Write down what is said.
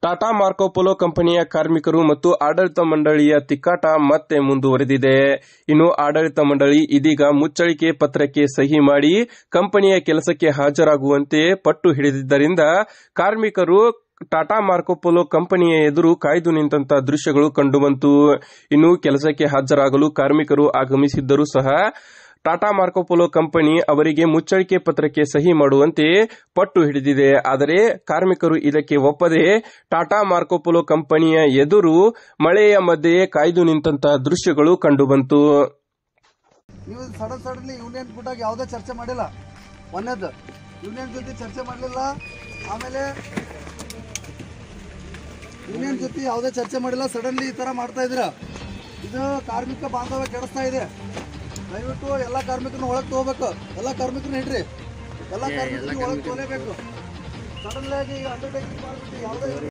Tata Marco Polo ಕಂಪನಿಯ ಕಾರ್ಮಿಕರು ಮತ್ತು ಆಡಳಿತ ಮಂಡಳಿಯ ತಿಕ್ಕಾಟ ಮತ್ತೆ ಮುಂದುವರೆದಿದೆ ಇನ್ನು ಆಡಳಿತ ಮಂಡಳಿ ಇದೀಗ ಮುಚ್ಚಳಿಕೆ ಪತ್ರಕ್ಕೆ ಸಹಿ ಮಾಡಿ ಕಂಪನಿಯ ಕೆಲಸಕ್ಕೆ ಹಾಜರಾಗುವಂತೆ ಪಟ್ಟು ಹಿಡಿದಿದ್ದರಿಂದ ಕಾರ್ಮಿಕರು ಟಾಟಾ ಮಾರ್ಕೋಪೋಲೋ ಕಂಪನಿಯ ಎದುರು ಕಾಯ್ದು ನಿಂತಹ ದೃಶ್ಯಗಳು ಕಂಡುಬಂತು ಇನ್ನು ಕೆಲಸಕ್ಕೆ ಹಾಜರಾಗಲು ಕಾರ್ಮಿಕರು ಆಗಮಿಸಿದ್ದರೂ ಸಹ ಟಾಟಾ ಮಾರ್ಕೋಪೋಲೋ ಕಂಪನಿ ಅವರಿಗೆ ಮುಚ್ಚಳಿಕೆ ಪತ್ರಕ್ಕೆ ಸಹಿ ಮಾಡುವಂತೆ ಪಟ್ಟು ಹಿಡಿದಿದೆ ಆದರೆ ಕಾರ್ಮಿಕರು ಇದಕ್ಕೆ ಒಪ್ಪದೆ ಟಾಟಾ ಮಾರ್ಕೋಪೋಲೋ ಕಂಪನಿಯ ಎದುರು ಮಳೆಯ ಮಧ್ಯೆ ಕಾಯ್ದು ನಿಂತಹ ದೃಶ್ಯಗಳು ಕಂಡುಬಂತು ನೀವು ಸಡನ್ ಸಡನ್ಲಿ ಯೂನಿಯನ್ ಬಿಟ್ಟಾಗ ಯಾವುದೇ ಚರ್ಚೆ ಮಾಡಿಲ್ಲ ಒಂದೇದ್ದು ಯೂನಿಯನ್ ಜೊತೆ ಚರ್ಚೆ ಮಾಡಲಿಲ್ಲ ಆಮೇಲೆ ಯೂನಿಯನ್ ಜೊತೆ ಯಾವುದೇ ಚರ್ಚೆ ಮಾಡಿಲ್ಲ ಸಡನ್ಲಿ ಈ ಥರ ಮಾಡ್ತಾ ಇದ್ದೀರ ಇದು ಕಾರ್ಮಿಕ ಬಾಂಧವ್ಯ ಕೆಡಿಸ್ತಾ ಇದೆ ದಯವಿಟ್ಟು ಎಲ್ಲ ಕಾರ್ಮಿಕರನ್ನ ಒಳಗೆ ತಗೋಬೇಕು ಎಲ್ಲ ಕಾರ್ಮಿಕರನ್ನ ಹಿಡ್ರಿ ಎಲ್ಲ ಕಾರ್ಮಿಕರನ್ನ ಒಳಗೆ ತಗೋಲೇಬೇಕು ಸಡನ್ಲಿ ಆಗಿ ಅಂಡರ್ಟೇಕಿಂಗ್ ಮಾಡಿಬಿಟ್ಟು ಯಾವುದೇ